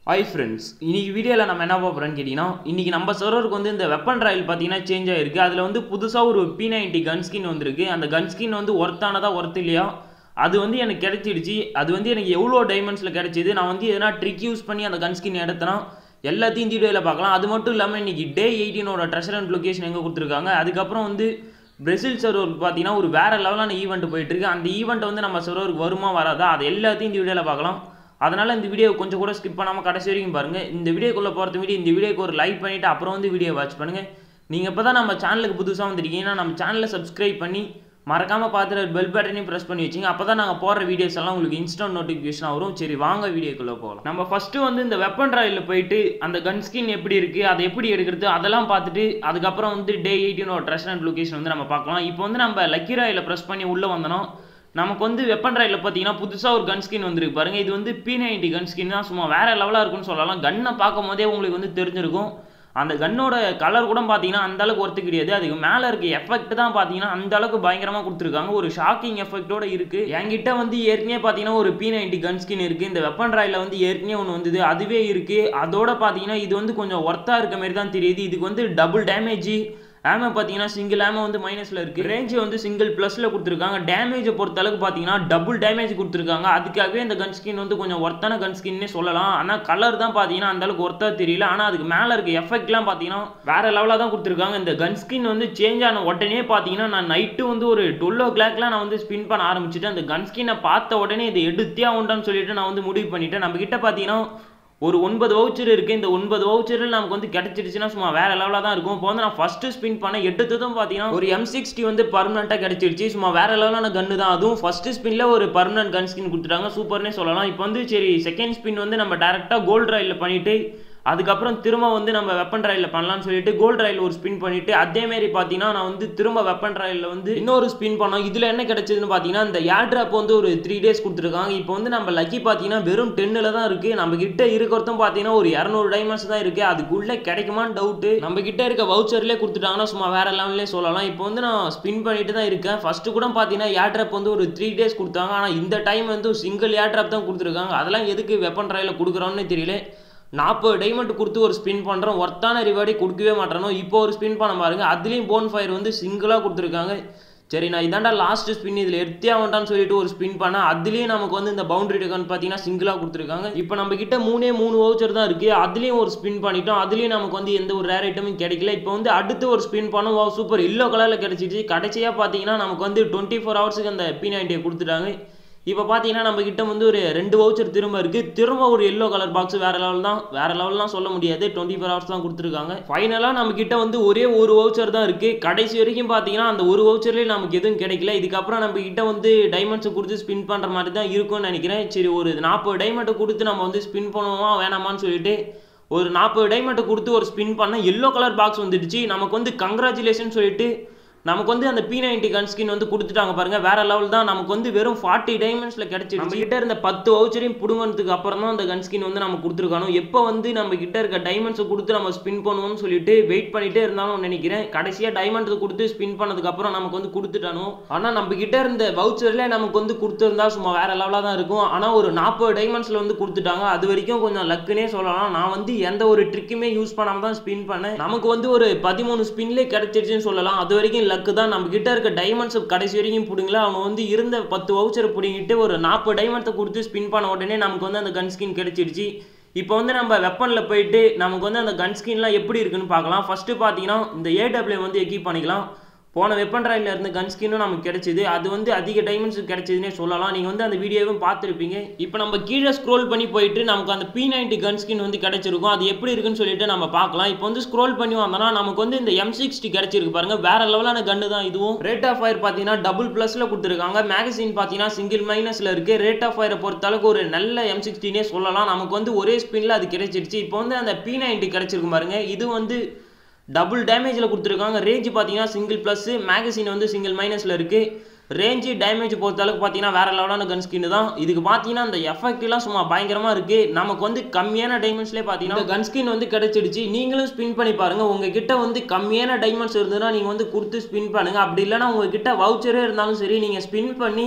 hi friends இன்னைக்கு வீடியோவில் நம்ம என்ன பார்க்குறோன்னு கேட்டிங்கன்னா இன்றைக்கி நம்ம சர்வருக்கு வந்து இந்த வெப்பன் ராயல் பார்த்தீங்கன்னா சேஞ்ச் ஆகிருக்கு அதில் வந்து புதுசாக ஒரு பி நைன்டி கன் ஸ்கின் வந்திருக்கு அந்த கன் ஸ்கின் வந்து ஒர்த்தானதா ஒர்த் இல்லையா அது வந்து எனக்கு கிடைச்சிடுச்சு அது வந்து எனக்கு எவ்வளோ டைமண்ட்ஸில் கிடைச்சிது நான் வந்து எதனா ட்ரிக் யூஸ் பண்ணி அந்த கன் ஸ்கின் எடுத்தனா எல்லாத்தையும் இந்த வீடியோவில் பார்க்கலாம் அது மட்டும் இல்லாமல் இன்றைக்கி டே எயிட்டீனோட ட்ரெஷர் அண்ட் லொக்கேஷன் எங்கே கொடுத்துருக்காங்க அதுக்கப்புறம் வந்து பிரேசில் சர்வருக்கு பார்த்தீங்கன்னா ஒரு வேறு லெவலான ஈவெண்ட் போயிட்டு இருக்கு அந்த ஈவெண்ட் வந்து நம்ம சர்வருக்கு வருமா வராதா அது எல்லாத்தையும் இந்த வீடியோவில் பார்க்கலாம் அதனால் இந்த வீடியோ கொஞ்சம் கூட ஸ்கிப் பண்ணாமல் கடைசி வரைக்கும் பாருங்கள் இந்த வீடியோக்குள்ளே போகிறது வீடியோ இந்த வீடியோக்கு ஒரு லைக் பண்ணிவிட்டு அப்புறம் வந்து வீடியோ வாட்ச் பண்ணுங்கள் நீங்கள் இப்போ தான் நம்ம சேனலுக்கு புதுசாக வந்திருக்கீங்கன்னா நம்ம சேனலை சப்ஸ்கிரைப் பண்ணி மறக்காமல் பார்த்துட்டு பெல் பட்டனையும் ப்ரெஸ் பண்ணி வச்சிங்க அப்போ தான் நாங்கள் போடுற வீடியோஸ் எல்லாம் உங்களுக்கு இன்ஸ்டன்ட் நோட்டிஃபிகேஷன் வரும் சரி வாங்க வீடியோக்குள்ளே போகலாம் நம்ம ஃபஸ்ட்டு வந்து இந்த வெப்பன் ராயில் போயிட்டு அந்த கன் ஸ்கின் எப்படி இருக்குது அதை எப்படி எடுக்கிறது அதெல்லாம் பார்த்துட்டு அதுக்கப்புறம் வந்து டே எயிட்டினோட ட்ரெஷர் அண்ட் லொக்கேஷன் வந்து நம்ம பார்க்கலாம் இப்போ வந்து நம்ம லக்கி ராயில் ப்ரெஸ் பண்ணி உள்ளே வந்தோம் நமக்கு வந்து வெப்பன் ராயில் பார்த்தீங்கன்னா புதுசாக ஒரு கன் ஸ்கின் வந்திருக்கு பாருங்க இது வந்து பி நைன்டி கன் ஸ்கின் தான் சும்மா வேற லெவலாக இருக்குன்னு சொல்லலாம் கன்னை பார்க்கும் போதே உங்களுக்கு வந்து தெரிஞ்சிருக்கும் அந்த கன்னோட கலர் கூட பார்த்தீங்கன்னா அந்த அளவுக்கு ஒர்த்து கிடையாது அதுக்கு மேலே இருக்க எஃபெக்ட் தான் பார்த்தீங்கன்னா அந்த அளவுக்கு பயங்கரமாக கொடுத்துருக்காங்க ஒரு ஷாக்கிங் எஃபெக்டோட இருக்கு என்கிட்ட வந்து ஏற்கனவே பார்த்தீங்கன்னா ஒரு பி நைன்டி கன் ஸ்கின் இருக்கு இந்த வெப்பன் ராயில் வந்து ஏற்கனவே ஒன்று வந்தது அதுவே இருக்கு அதோட பார்த்தீங்கன்னா இது வந்து கொஞ்சம் ஒர்த்தாக இருக்க மாதிரி தான் தெரியுது இதுக்கு வந்து டபுள் டேமேஜ் ஆம பார்த்தீங்கன்னா சிங்கிள் ஆம வந்து மைனஸில் இருக்குது ரேஞ்சு வந்து சிங்கிள் ப்ளஸில் கொடுத்துருக்காங்க டேமேஜை பொறுத்த அளவுக்கு பார்த்தீங்கன்னா டபுள் டேமேஜ் கொடுத்துருக்காங்க அதுக்காகவே இந்த கன் ஸ்கின் வந்து கொஞ்சம் ஒர்த்தான கன் ஸ்கின்னே சொல்லலாம் ஆனால் கலர் தான் பார்த்தீங்கன்னா அந்த அளவுக்கு ஒர்த்தாக தெரியல ஆனால் அதுக்கு மேலே இருக்க எஃபெக்ட்லாம் பார்த்தீங்கன்னா வேற லெவலாக தான் கொடுத்துருக்காங்க இந்த கன் ஸ்கின் வந்து சேஞ்ச் ஆன உடனே பார்த்தீங்கன்னா நான் நைட்டு வந்து ஒரு டுவெல் ஓ கிளாக்லாம் நான் வந்து ஸ்பின் பண்ண ஆரம்பிச்சுட்டேன் அந்த கன் ஸ்கின்னை பார்த்த உடனே இதை எடுத்தே உண்டான்னு சொல்லிட்டு நான் வந்து முடிவு பண்ணிட்டேன் நம்ம கிட்ட பார்த்தீங்கன்னா ஒரு ஒன்பது வவுச்சர் இருக்குது இந்த ஒன்பது வவுச்சரில் நமக்கு வந்து கிடச்சிருச்சுன்னா சும்மா வேறு லெவலாக தான் இருக்கும் இப்போ வந்து நான் ஃபஸ்ட்டு ஸ்பின் பண்ண எடுத்ததும் பார்த்தீங்கன்னா ஒரு எம் சிக்ஸ்டி வந்து பர்மனெண்ட்டாக கிடச்சிருச்சு சும்மா வேறு லெவலான கன்று தான் அதுவும் ஃபஸ்ட்டு ஸ்பின்னில் ஒரு பர்மனெண்ட் கன் ஸ்கின் கொடுத்துட்டாங்க சூப்பர்னே சொல்லலாம் இப்போ வந்து சரி செகண்ட் ஸ்பின் வந்து நம்ம டேரெக்டாக கோல்டு ராயில் பண்ணிவிட்டு அதுக்கப்புறம் திரும்ப வந்து நம்ம வெப்பன் ராயில் பண்ணலாம்னு சொல்லிட்டு கோல்டு ராயில் ஒரு ஸ்பின் பண்ணிட்டு அதேமாரி பார்த்தீங்கன்னா நான் வந்து திரும்ப வெப்பன் ராயில் வந்து இன்னொரு ஸ்பின் பண்ணோம் இதில் என்ன கிடைச்சதுன்னு பார்த்தீங்கன்னா இந்த ஏர் ட்ராப் வந்து ஒரு த்ரீ டேஸ் கொடுத்துருக்காங்க இப்போ வந்து நம்ம லக்கி பார்த்தீங்கன்னா வெறும் டென்னில் தான் இருக்குது நம்ம கிட்ட இருக்கிறதும் பார்த்தீங்கன்னா ஒரு இரநூறு டைமண்ட்ஸ் தான் இருக்குது அதுக்குள்ளே கிடைக்குமான்னு டவுட்டு நம்ம கிட்ட இருக்க வவுச்சர்லேயே கொடுத்துட்டாங்கன்னா சும்மா வேற லெவல்லே சொல்லலாம் இப்போ வந்து நான் ஸ்பின் பண்ணிட்டு தான் இருக்கேன் ஃபஸ்ட்டு கூட பார்த்தீங்கன்னா ஏர் ட்ராப் வந்து ஒரு த்ரீ டேஸ் கொடுத்தாங்க ஆனால் இந்த டைம் வந்து சிங்கிள் ஏர் ட்ராப் தான் கொடுத்துருக்காங்க அதெல்லாம் எதுக்கு வெப்பன் ராயில் கொடுக்குறோன்னு தெரியல நாற்பது டைமண்ட் கொடுத்து ஒரு ஸ்பின் பண்ணுறோம் ஒர்த்தான ரிவார்டே கொடுக்கவே மாட்டேனோ இப்போ ஒரு ஸ்பின் பண்ண பாருங்க அதுலேயும் போன் ஃபயர் வந்து சிங்கிளாக கொடுத்துருக்காங்க சரி நான் இதாண்டா லாஸ்ட் ஸ்பின் இதில் எடுத்தே ஆகட்டான்னு சொல்லிட்டு ஒரு ஸ்பின் பண்ணேன் அதுலேயும் நமக்கு வந்து இந்த பவுண்டரி டெக்கன் பார்த்தீங்கன்னா சிங்கிளாக கொடுத்துருக்காங்க இப்போ நம்ம கிட்ட மூணே மூணு வவுச்சர் தான் இருக்குது அதுலேயும் ஒரு ஸ்பின் பண்ணிட்டோம் அதுலேயும் நமக்கு வந்து எந்த ஒரு ரேர் ஐட்டமும் கிடைக்கல இப்போ வந்து அடுத்து ஒரு ஸ்பின் பண்ணோம் வா சூப்பர் எல்லோ கலரில் கிடச்சிச்சு கடைசியாக பார்த்தீங்கன்னா நமக்கு வந்து டுவெண்ட்டி ஃபோர் ஹவர்ஸுக்கு அந்த பி நைன்ட்டியை கொடுத்துட்டாங்க இப்போ பார்த்தீங்கன்னா நம்ம கிட்ட வந்து ஒரு ரெண்டு வவுச்சர் திரும்ப இருக்குது திரும்ப ஒரு எல்லோ கலர் பாக்ஸ் வேறு லெவல் தான் வேறு லெவல்லாம் சொல்ல முடியாது டுவெண்ட்டி ஃபோர் ஹவர்ஸ் தான் கொடுத்துருக்காங்க ஃபைனலாக நம்ம கிட்ட வந்து ஒரே ஒரு வவுச்சர் தான் இருக்குது கடைசி வரைக்கும் பார்த்தீங்கன்னா அந்த ஒரு வவுச்சர்லேயே நமக்கு எதுவும் கிடைக்கல இதுக்கப்புறம் நம்ம கிட்ட வந்து டைமண்ட்ஸை கொடுத்து ஸ்பின் பண்ணுற மாதிரி தான் இருக்கும்னு நினைக்கிறேன் சரி ஒரு நாற்பது டைமண்ட்டை கொடுத்து நம்ம வந்து ஸ்பின் பண்ணுவோமா வேணாமான்னு சொல்லிட்டு ஒரு நாற்பது டைமண்ட்டை கொடுத்து ஒரு ஸ்பின் பண்ண எல்லோ கலர் பாக்ஸ் வந்துடுச்சு நமக்கு வந்து கங்க்ராச்சுலேஷன் சொல்லிட்டு நமக்கு வந்து அந்த பி நைன்டி கன் ஸ்கின் வந்து கொடுத்துட்டாங்க பாருங்க வேற லெவல் தான் நமக்கு வந்து வெறும் ஃபார்ட்டி டைமண்ட்ஸ்ல கிடைச்சிருச்சு நம்ம கிட்ட இருந்த பத்து வவுச்சரையும் புடுங்கினதுக்கு அப்புறம் தான் அந்த கன் ஸ்கின் வந்து நம்ம கொடுத்துருக்கானோ எப்போ வந்து நம்ம கிட்ட இருக்க டைமண்ட்ஸை கொடுத்து நம்ம ஸ்பின் பண்ணுவோம்னு சொல்லிட்டு வெயிட் பண்ணிட்டே இருந்தாலும் நினைக்கிறேன் கடைசியா டைமண்ட்ஸ் கொடுத்து ஸ்பின் பண்ணதுக்கு அப்புறம் நமக்கு வந்து கொடுத்துட்டானோ ஆனா நம்ம கிட்ட இருந்த வவுச்சர்ல நமக்கு வந்து கொடுத்துருந்தா சும்மா வேற லெவலாக தான் இருக்கும் ஆனா ஒரு நாற்பது டைமண்ட்ஸ்ல வந்து கொடுத்துட்டாங்க அது வரைக்கும் கொஞ்சம் லக்குனே சொல்லலாம் நான் வந்து எந்த ஒரு ட்ரிக்குமே யூஸ் பண்ணாம தான் ஸ்பின் பண்ணேன் நமக்கு வந்து ஒரு பதிமூணு ஸ்பின்லேயே கிடைச்சிருச்சுன்னு சொல்லலாம் அது வரைக்கும் லக்கு தான் நம்ம கிட்ட இருக்க டைமண்ட்ஸ் கடைசி வரைக்கும் பிடிங்களா அவன் வந்து இருந்த பத்து வவுச்சரை பிடிங்கிட்டு ஒரு நாற்பது டைமண்ட்ஸை கொடுத்து ஸ்பின் பண்ண உடனே நமக்கு வந்து அந்த கன் ஸ்கின் கிடைச்சிருச்சு இப்போ வந்து நம்ம வெப்பனில் போயிட்டு நமக்கு வந்து அந்த கன் ஸ்கின்லாம் எப்படி இருக்குன்னு பார்க்கலாம் ஃபஸ்ட்டு பார்த்தீங்கன்னா இந்த ஏடபிள்யூ வந்து எக்யூப் பண்ணிக்கலாம் போன வெப்பன் ராயில் இருந்த கன் ஸ்கின்னும் நமக்கு கிடைச்சிது அது வந்து அதிக டைமண்ட்ஸ் கிடைச்சதுன்னே சொல்லலாம் நீங்கள் வந்து அந்த வீடியோவும் பார்த்துருப்பீங்க இப்போ நம்ம கீழே ஸ்க்ரோல் பண்ணி போயிட்டு நமக்கு அந்த பி நைன்டி கன் ஸ்கின் வந்து கிடைச்சிருக்கும் அது எப்படி இருக்குன்னு சொல்லிட்டு நம்ம பார்க்கலாம் இப்போ வந்து ஸ்க்ரோல் பண்ணி வந்தோம்னா நமக்கு வந்து இந்த எம் சிக்ஸ்டி கிடைச்சிருக்கு பாருங்க வேற லெவலான கன்று தான் இதுவும் ரேட் ஆஃப் ஃபயர் பார்த்தீங்கன்னா டபுள் ப்ளஸில் கொடுத்துருக்காங்க மேகசின் பார்த்தீங்கன்னா சிங்கிள் மைனஸில் இருக்குது ரேட் ஆஃப் ஃபயரை பொறுத்த அளவுக்கு ஒரு நல்ல எம் சிக்ஸ்டினே சொல்லலாம் நமக்கு வந்து ஒரே ஸ்பின்ல அது கிடைச்சிருச்சு இப்போ வந்து அந்த பி நைன்டி கிடைச்சிருக்கு பாருங்க இது வந்து டபுள் டேமேஜில் கொடுத்துருக்காங்க ரேஞ்சு பார்த்தீங்கன்னா சிங்கிள் ப்ளஸ் மேகசின் வந்து சிங்கிள் மைனஸில் இருக்குது ரேஞ்சு டேமேஜ் பொறுத்த அளவுக்கு பார்த்தீங்கன்னா வேற லெவலான கன் ஸ்கின் தான் இதுக்கு பார்த்தீங்கன்னா அந்த எஃபெக்ட்லாம் சும்மா பயங்கரமாக இருக்குது நமக்கு வந்து கம்மியான டைமண்ட்ஸ்லேயே பார்த்தீங்கன்னா கன் ஸ்கின் வந்து கிடைச்சிடுச்சு நீங்களும் ஸ்பின் பண்ணி பாருங்கள் உங்ககிட்ட வந்து கம்மியான டைமண்ட்ஸ் இருந்ததுன்னா நீங்கள் வந்து கொடுத்து ஸ்பின் பண்ணுங்கள் அப்படி இல்லைன்னா உங்ககிட்ட வவுச்சரே இருந்தாலும் சரி நீங்கள் ஸ்பின் பண்ணி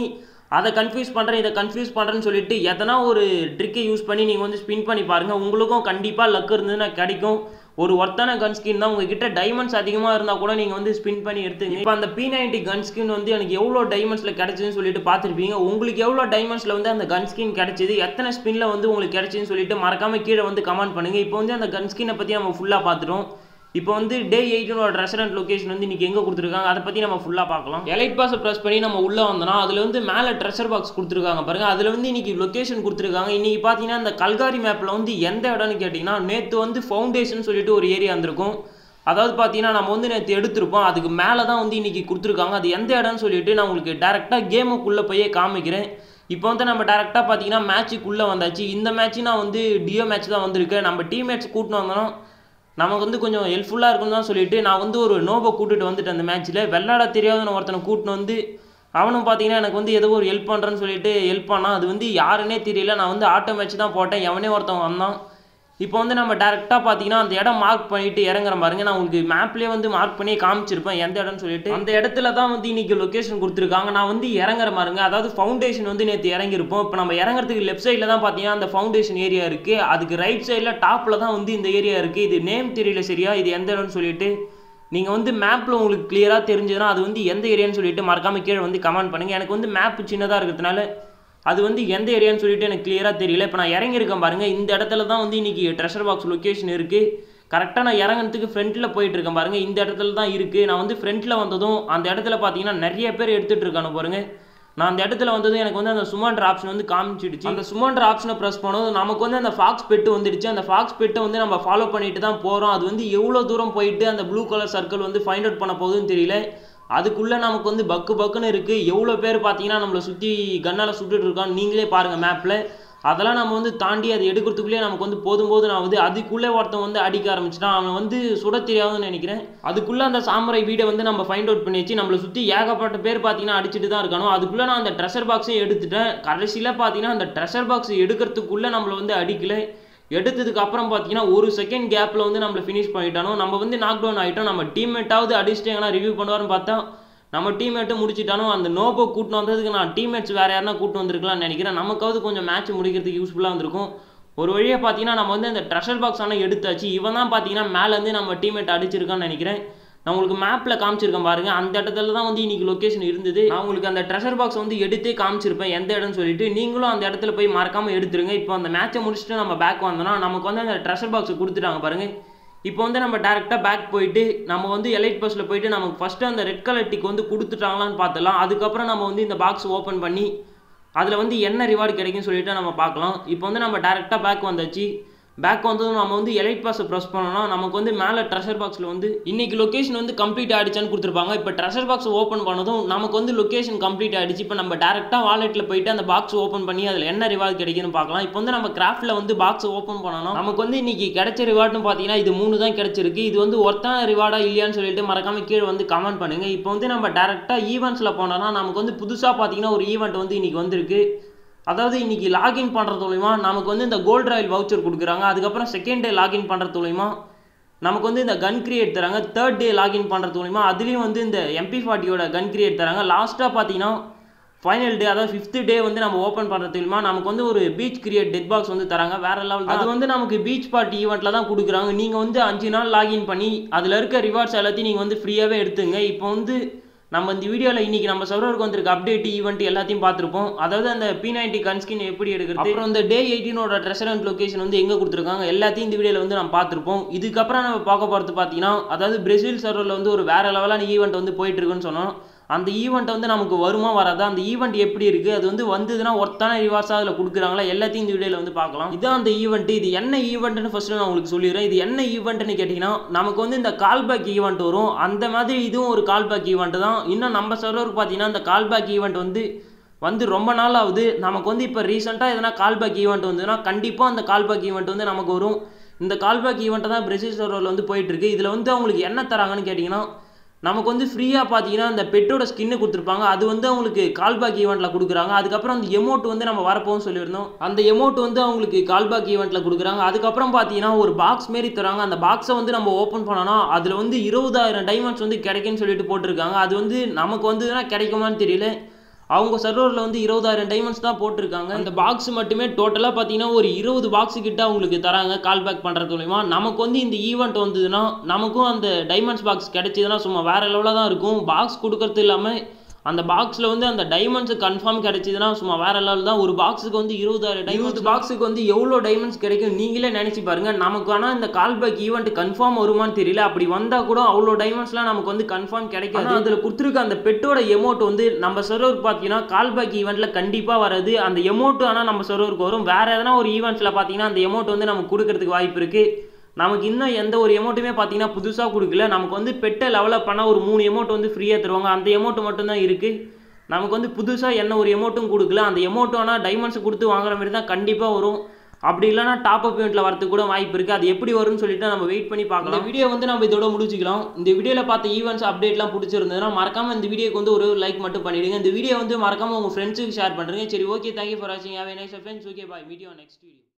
அதை கன்ஃபியூஸ் பண்ணுறேன் இதை கன்ஃபியூஸ் பண்ணுறேன்னு சொல்லிட்டு எதனா ஒரு ட்ரிக்கை யூஸ் பண்ணி நீங்கள் வந்து ஸ்பின் பண்ணி பாருங்கள் உங்களுக்கும் கண்டிப்பாக லக் இருந்ததுன்னா கிடைக்கும் ஒரு ஒர்த்தான கன் ஸ்கின் தான் உங்ககிட்ட டைமண்ட்ஸ் அதிகமாக இருந்தால் கூட நீங்கள் வந்து ஸ்பின் பண்ணி எடுத்துங்க இப்போ அந்த பி நைன்டி கன் ஸ்கின் வந்து எனக்கு எவ்வளோ டைமண்ட்ஸில் கிடச்சிதுன்னு சொல்லிட்டு பார்த்துருப்பீங்க உங்களுக்கு எவ்வளோ டைமண்ட்ஸில் வந்து அந்த கன் ஸ்கின் கிடச்சிது எத்தனை ஸ்பின்னில் வந்து உங்களுக்கு கிடச்சிதுன்னு சொல்லிட்டு மறக்காம கீழே வந்து கமெண்ட் பண்ணுங்கள் இப்போ வந்து அந்த கன் ஸ்கின்னை பற்றி நம்ம ஃபுல்லாக பார்த்துட்டோம் இப்போ வந்து டே எயிட்டனோட ரெஸ்டாரண்ட் லொகேஷன் வந்து இன்றைக்கி எங்கே கொடுத்துருக்காங்க அதை பற்றி நம்ம ஃபுல்லாக பார்க்கலாம் எலைட் பாஸை ப்ரெஸ் பண்ணி நம்ம உள்ளே வந்தோம்னா அதில் வந்து மேலே ட்ரெஷர் பாக்ஸ் கொடுத்துருக்காங்க பாருங்கள் அதில் வந்து இன்றைக்கி லொகேஷன் கொடுத்துருக்காங்க இன்றைக்கி பார்த்தீங்கன்னா இந்த கல்காரி மேப்பில் வந்து எந்த இடம்னு கேட்டிங்கன்னா நேற்று வந்து ஃபவுண்டேஷன் சொல்லிட்டு ஒரு ஏரியா இருந்திருக்கும் அதாவது பார்த்தீங்கன்னா நம்ம வந்து நேற்று எடுத்திருப்போம் அதுக்கு மேலே தான் வந்து இன்றைக்கி கொடுத்துருக்காங்க அது எந்த இடம்னு சொல்லிட்டு நான் உங்களுக்கு டேரெக்டாக கேமுக்குள்ளே போய் காமிக்கிறேன் இப்போ வந்து நம்ம டேரெக்டாக பார்த்தீங்கன்னா மேட்ச்சுக்குள்ளே வந்தாச்சு இந்த மேட்ச்சு நான் வந்து டியோ மேட்ச் தான் வந்திருக்கேன் நம்ம டீம் மேட்ச் கூட்டின்னு வந்தோம் நமக்கு வந்து கொஞ்சம் ஹெல்ப்ஃபுல்லாக இருக்குன்னு தான் சொல்லிட்டு நான் வந்து ஒரு நோபை கூட்டிட்டு வந்துட்டேன் அந்த மேட்ச்சில் வெள்ளாட தெரியாத ஒருத்தனை கூட்டின்னு வந்து அவனும் பார்த்தீங்கன்னா எனக்கு வந்து ஏதோ ஒரு ஹெல்ப் பண்ணுறேன்னு சொல்லிட்டு ஹெல்ப் பண்ணான் அது வந்து யாருன்னே தெரியல நான் வந்து ஆட்டோ மேட்ச் தான் போட்டேன் எவனே ஒருத்தன் வந்தான் இப்போ வந்து நம்ம டேரெக்டாக பார்த்தீங்கன்னா அந்த இடம் மார்க் பண்ணிட்டு இறங்குற பாருங்க நான் உங்களுக்கு மேப்லேயே வந்து மார்க் பண்ணி காமிச்சிருப்பேன் எந்த இடம்னு சொல்லிட்டு அந்த இடத்துல தான் வந்து இன்னைக்கு லொக்கேஷன் கொடுத்துருக்காங்க நான் வந்து இறங்குற பாருங்க அதாவது ஃபவுண்டேஷன் வந்து நேற்று இறங்கியிருப்போம் இப்போ நம்ம இறங்குறதுக்கு லெஃப்ட் சைடில் தான் பார்த்தீங்கன்னா அந்த ஃபவுண்டேஷன் ஏரியா இருக்குது அதுக்கு ரைட் சைடில் டாப்பில் தான் வந்து இந்த ஏரியா இருக்குது இது நேம் தெரியல சரியா இது எந்த இடம்னு சொல்லிட்டு நீங்கள் வந்து மேப்பில் உங்களுக்கு கிளியராக தெரிஞ்சதுன்னா அது வந்து எந்த ஏரியான்னு சொல்லிட்டு மறக்காம கீழே வந்து கமெண்ட் பண்ணுங்கள் எனக்கு வந்து மேப் சின்னதாக இருக்கிறதுனால அது வந்து எந்த ஏரியான்னு சொல்லிட்டு எனக்கு கிளியராக தெரியல இப்போ நான் இறங்கியிருக்கேன் பாருங்கள் இந்த இடத்துல தான் வந்து இன்றைக்கி ட்ரெஷர் பாக்ஸ் லொக்கேஷன் இருக்குது கரெக்டாக நான் இறங்குறதுக்கு ஃப்ரண்ட்டில் போயிட்டு இருக்கேன் பாருங்கள் இந்த இடத்துல தான் இருக்குது நான் வந்து ஃப்ரண்ட்டில் வந்ததும் அந்த இடத்துல பார்த்தீங்கன்னா நிறைய பேர் எடுத்துகிட்டு இருக்கானு பாருங்க நான் அந்த இடத்துல வந்ததும் எனக்கு வந்து அந்த சுமாண்டர் ஆப்ஷன் வந்து காமிச்சிடுச்சு அந்த சுமாண்டர் ஆப்ஷனை ப்ரெஸ் பண்ணதும் நமக்கு வந்து அந்த ஃபாக்ஸ் பெட்டு வந்துடுச்சு அந்த ஃபாக்ஸ் பெட்டை வந்து நம்ம ஃபாலோ பண்ணிட்டு தான் போகிறோம் அது வந்து எவ்வளோ தூரம் போயிட்டு அந்த ப்ளூ கலர் சர்க்கிள் வந்து ஃபைண்ட் அவுட் பண்ண போகுதுன்னு தெரியல அதுக்குள்ளே நமக்கு வந்து பக்கு பக்குன்னு இருக்குது எவ்வளோ பேர் பார்த்தீங்கன்னா நம்மளை சுற்றி கண்ணால் சுட்டுட்டு இருக்கான்னு நீங்களே பாருங்கள் மேப்பில் அதெல்லாம் நம்ம வந்து தாண்டி அதை எடுக்கிறதுக்குள்ளே நமக்கு வந்து போதும் போது நான் வந்து அதுக்குள்ளே ஒருத்தன் வந்து அடிக்க ஆரம்பிச்சிட்டான் அவன் வந்து சுட தெரியாதுன்னு நினைக்கிறேன் அதுக்குள்ளே அந்த சாமரை வீடை வந்து நம்ம ஃபைண்ட் அவுட் பண்ணி வச்சு நம்மளை சுற்றி ஏகப்பட்ட பேர் பார்த்தீங்கன்னா அடிச்சுட்டு தான் இருக்கானோ அதுக்குள்ளே நான் அந்த ட்ரெஷர் பாக்ஸையும் எடுத்துட்டேன் கடைசியில் பார்த்தீங்கன்னா அந்த ட்ரெஷர் பாக்ஸ் எடுக்கிறதுக்குள்ளே நம்மளை வந்து அடிக்கலை எடுத்ததுக்கு அப்புறம் பார்த்தீங்கன்னா ஒரு செகண்ட் கேப்பில் வந்து நம்மளை ஃபினிஷ் பண்ணிட்டானோ நம்ம வந்து நாக் டவுன் ஆகிட்டோம் நம்ம டீம்மேட்டாவது அடிச்சுட்டு எங்கன்னா ரிவ்யூ பண்ணுவார்னு பார்த்தா நம்ம டீம்மேட்டை முடிச்சிட்டானோ அந்த நோபோ கூட்டின்னு வந்ததுக்கு நான் டீம்மேட்ஸ் வேறு யாருனா கூட்டு வந்திருக்கலாம்னு நினைக்கிறேன் நமக்காவது கொஞ்சம் மேட்ச் முடிக்கிறதுக்கு யூஸ்ஃபுல்லாக இருந்திருக்கும் ஒரு வழியாக பார்த்தீங்கன்னா நம்ம வந்து அந்த ட்ரெஷர் பாக்ஸ் ஆனால் எடுத்தாச்சு இவன் தான் பார்த்தீங்கன்னா மேலேருந்து நம்ம டீம்மேட் அடிச்சிருக்கான்னு நினைக்கிறேன் நான் உங்களுக்கு மேப்பில் காமிச்சிருக்கேன் பாருங்க அந்த இடத்துல தான் வந்து இன்னைக்கு லொக்கேஷன் இருந்தது நான் உங்களுக்கு அந்த ட்ரெஷர் பாக்ஸ் வந்து எடுத்தே காமிச்சிருப்பேன் எந்த இடம்னு சொல்லிட்டு நீங்களும் அந்த இடத்துல போய் மறக்காம எடுத்துருங்க இப்போ அந்த மேட்சை முடிச்சுட்டு நம்ம பேக் வந்தோம்னா நமக்கு வந்து அந்த ட்ரெஷர் பாக்ஸ் கொடுத்துட்டாங்க பாருங்க இப்போ வந்து நம்ம டேரெக்டாக பேக் போயிட்டு நம்ம வந்து எலைட் பஸ்ஸில் போயிட்டு நமக்கு ஃபஸ்ட்டு அந்த ரெட் கலர் டிக் வந்து கொடுத்துட்டாங்களான்னு பார்த்துலாம் அதுக்கப்புறம் நம்ம வந்து இந்த பாக்ஸ் ஓப்பன் பண்ணி அதில் வந்து என்ன ரிவார்டு கிடைக்கும்னு சொல்லிட்டு நம்ம பார்க்கலாம் இப்போ வந்து நம்ம டேரெக்டாக பேக் வந்தாச்சு பேக் வந்ததும் நம்ம வந்து எலைட் பாஸை ப்ரெஸ் பண்ணோம்னா நமக்கு வந்து மேலே ட்ரெஷர் பாக்ஸில் வந்து இன்னைக்கு லொக்கேஷன் வந்து கம்ப்ளீட் ஆகிடுச்சான்னு கொடுத்துருப்பாங்க இப்போ ட்ரெஷர் பாக்ஸ் ஓப்பன் பண்ணதும் நமக்கு வந்து லொக்கேஷன் கம்ப்ளீட் ஆகிடுச்சு இப்போ நம்ம டேரெக்டாக வாலெட்டில் போயிட்டு அந்த பாக்ஸ் ஓப்பன் பண்ணி அதில் என்ன ரிவார்டு கிடைக்குன்னு பார்க்கலாம் இப்போ வந்து நம்ம கிராஃப்டில் வந்து பாக்ஸ் ஓப்பன் பண்ணணும் நமக்கு வந்து இன்னைக்கு கிடைச்ச ரிவார்டுன்னு பார்த்தீங்கன்னா இது மூணு தான் கிடைச்சிருக்கு இது வந்து ஒருத்தான ரிவார்டா இல்லையான்னு சொல்லிட்டு மறக்காம கீழே வந்து கமெண்ட் பண்ணுங்க இப்போ வந்து நம்ம டேரெக்டாக ஈவெண்ட்ஸில் போனோம்னா நமக்கு வந்து புதுசாக பார்த்தீங்கன்னா ஒரு ஈவெண்ட் வந்து இன்னைக்கு வந்திருக்கு அதாவது இன்னைக்கு லாகின் பண்ணுறது மூலிமா நமக்கு வந்து இந்த கோல்ட் ராயல் வவுச்சர் கொடுக்குறாங்க அதுக்கப்புறம் செகண்ட் டே லாகின் பண்ணுறது மூலிமா நமக்கு வந்து இந்த கன் கிரியேட் தராங்க தேர்ட் டே லாகின் பண்ணுறது மூலிமா அதுலேயும் வந்து இந்த எம்பி ஃபார்ட்டியோட கன் கிரியேட் தராங்க லாஸ்ட்டாக பார்த்தீங்கன்னா ஃபைனல் டே அதாவது ஃபிஃப்த் டே வந்து நம்ம ஓப்பன் பண்ணுறது மூலிமா நமக்கு வந்து ஒரு பீச் கிரியேட் டெட் பாக்ஸ் வந்து தராங்க வேற லெவல் அது வந்து நமக்கு பீச் பார்ட்டி ஈவெண்ட்டில் தான் கொடுக்குறாங்க நீங்கள் வந்து அஞ்சு நாள் லாகின் பண்ணி அதில் இருக்க ரிவார்ட்ஸ் எல்லாத்தையும் நீங்கள் வந்து ஃப்ரீயாகவே எடுத்துங்க இப்போ வந்து நம்ம இந்த வீடியோவில் இன்னைக்கு நம்ம சர்வருக்கு வந்திருக்க அப்டேட் ஈவெண்ட் எல்லாத்தையும் பார்த்துருப்போம் அதாவது அந்த பி நைன்டி கன்ஸ்கின் எப்படி எடுக்கிறது அப்புறம் இந்த டே எயிட்டீனோட ரெஸ்டாரண்ட் லொகேஷன் வந்து எங்கே கொடுத்துருக்காங்க எல்லாத்தையும் இந்த வீடியோவில் வந்து நம்ம பார்த்துருப்போம் இதுக்கப்புறம் நம்ம பார்க்க போகிறது பார்த்தீங்கன்னா அதாவது பிரேசில் சர்வரில் வந்து ஒரு வேற லெவலான ஈவெண்ட் வந்து போயிட்டு இருக்குன்னு சொன்னோம் அந்த ஈவெண்ட் வந்து நமக்கு வருமா வராதா அந்த ஈவெண்ட் எப்படி இருக்குது அது வந்து வந்ததுன்னா ஒருத்தான ரிவார்ஸாக அதில் கொடுக்குறாங்களா எல்லாத்தையும் இந்த வீடியோவில் வந்து பார்க்கலாம் இதான் அந்த ஈவெண்ட் இது என்ன ஈவெண்ட்னு ஃபஸ்ட்டு நான் உங்களுக்கு சொல்லிடுறேன் இது என்ன ஈவெண்ட்னு கேட்டிங்கன்னா நமக்கு வந்து இந்த கால்பேக் ஈவெண்ட் வரும் அந்த மாதிரி இதுவும் ஒரு கால்பேக் ஈவெண்ட் தான் இன்னும் நம்ம சர்வருக்கு பார்த்தீங்கன்னா இந்த கால்பேக் ஈவெண்ட் வந்து வந்து ரொம்ப நாள் ஆகுது நமக்கு வந்து இப்போ ரீசெண்டாக எதனா கால்பேக் ஈவெண்ட் வந்ததுன்னா கண்டிப்பாக அந்த கால்பேக் ஈவெண்ட் வந்து நமக்கு வரும் இந்த கால்பேக் ஈவெண்ட்டை தான் பிரேசில் சர்வரில் வந்து போயிட்டுருக்கு இதில் வந்து அவங்களுக்கு என்ன தராங்கன்னு கேட்டிங்கன்னா நமக்கு வந்து ஃப்ரீயாக பார்த்தீங்கன்னா அந்த பெட்டோட ஸ்கின்னு கொடுத்துருப்பாங்க அது வந்து அவங்களுக்கு கால்பேக் ஈவெண்ட்டில் கொடுக்குறாங்க அதுக்கப்புறம் அந்த எமௌண்ட் வந்து நம்ம வரப்போன்னு சொல்லியிருந்தோம் அந்த எமௌண்ட் வந்து அவங்களுக்கு கால்பேக் ஈவெண்ட்டில் கொடுக்குறாங்க அதுக்கப்புறம் பார்த்தீங்கன்னா ஒரு பாக்ஸ் மாரி தராங்க அந்த பாக்ஸை வந்து நம்ம ஓப்பன் பண்ணோன்னா அதில் வந்து இருபதாயிரம் டைமண்ட்ஸ் வந்து கிடைக்குன்னு சொல்லிட்டு போட்டிருக்காங்க அது வந்து நமக்கு வந்ததுன்னா கிடைக்குமான்னு தெரியல அவங்க சர்வரில் வந்து இருபதாயிரம் டைமண்ட்ஸ் தான் போட்டிருக்காங்க அந்த பாக்ஸ் மட்டுமே டோட்டலாக பார்த்தீங்கன்னா ஒரு இருபது பாக்ஸ் கிட்ட அவங்களுக்கு தராங்க கால் பேக் பண்ணுறது மூலிமா நமக்கு வந்து இந்த ஈவெண்ட் வந்ததுன்னா நமக்கும் அந்த டைமண்ட்ஸ் பாக்ஸ் கிடைச்சதுன்னா சும்மா வேற லெவலில் தான் இருக்கும் பாக்ஸ் கொடுக்கறது இல்லாமல் அந்த பாக்ஸில் வந்து அந்த டைமண்ட்ஸ் கன்ஃபார்ம் கிடைச்சதுன்னா சும்மா வேற லெவல் தான் ஒரு பாக்ஸுக்கு வந்து இருபதாயிரம் இருபது பாக்ஸுக்கு வந்து எவ்வளோ டைமண்ட்ஸ் கிடைக்கும் நீங்களே நினச்சி பாருங்க நமக்கு ஆனால் இந்த கால் பேக் ஈவெண்ட் கன்ஃபார்ம் வருமான்னு தெரியல அப்படி வந்தால் கூட அவ்வளோ டைமண்ட்ஸ்லாம் நமக்கு வந்து கன்ஃபார்ம் கிடைக்காது அதில் கொடுத்துருக்க அந்த பெட்டோட எமௌண்ட் வந்து நம்ம சர்வர் பார்த்தீங்கன்னா கால் பேக் ஈவெண்ட்டில் கண்டிப்பாக வராது அந்த எமௌண்ட் ஆனால் நம்ம சர்வருக்கு வரும் வேற எதனா ஒரு ஈவெண்ட்ஸில் பார்த்தீங்கன்னா அந்த எமௌண்ட் வந்து நமக்கு கொடுக்கறதுக்கு வாய்ப்பு இருக்குது நமக்கு இன்னும் எந்த ஒரு எமௌண்ட்டுமே பார்த்தீங்கன்னா புதுசாக கொடுக்கல நமக்கு வந்து பெட்டை லெவலப் பண்ணால் ஒரு மூணு எமௌண்ட் வந்து ஃப்ரீயாக தருவாங்க அந்த எமௌண்ட் மட்டும்தான் இருக்குது நமக்கு வந்து புதுசாக என்ன ஒரு எமௌண்ட்டும் கொடுக்கல அந்த எமௌண்ட் ஆனால் டைமண்ட்ஸ் கொடுத்து வாங்குற மாதிரி தான் கண்டிப்பாக வரும் அப்படி இல்லைனா டாப் அப் இவெண்ட்டில் வரதுக்கு கூட வாய்ப்பு இருக்குது அது எப்படி வரும்னு சொல்லிட்டு நம்ம வெயிட் பண்ணி பார்க்கலாம் இந்த வீடியோ வந்து நம்ம இதோட முடிச்சுக்கலாம் இந்த வீடியோவில் பார்த்த ஈவெண்ட்ஸ் அப்டேட்லாம் பிடிச்சிருந்ததுன்னா மறக்காம இந்த வீடியோக்கு வந்து ஒரு லைக் மட்டும் பண்ணிடுங்க இந்த வீடியோ வந்து மறக்காம உங்கள் ஃப்ரெண்ட்ஸுக்கு ஷேர் பண்ணுறேங்க சரி ஓகே தேங்க்யூ ஃபார் வாட்சிங் have nice friends okay bye video next video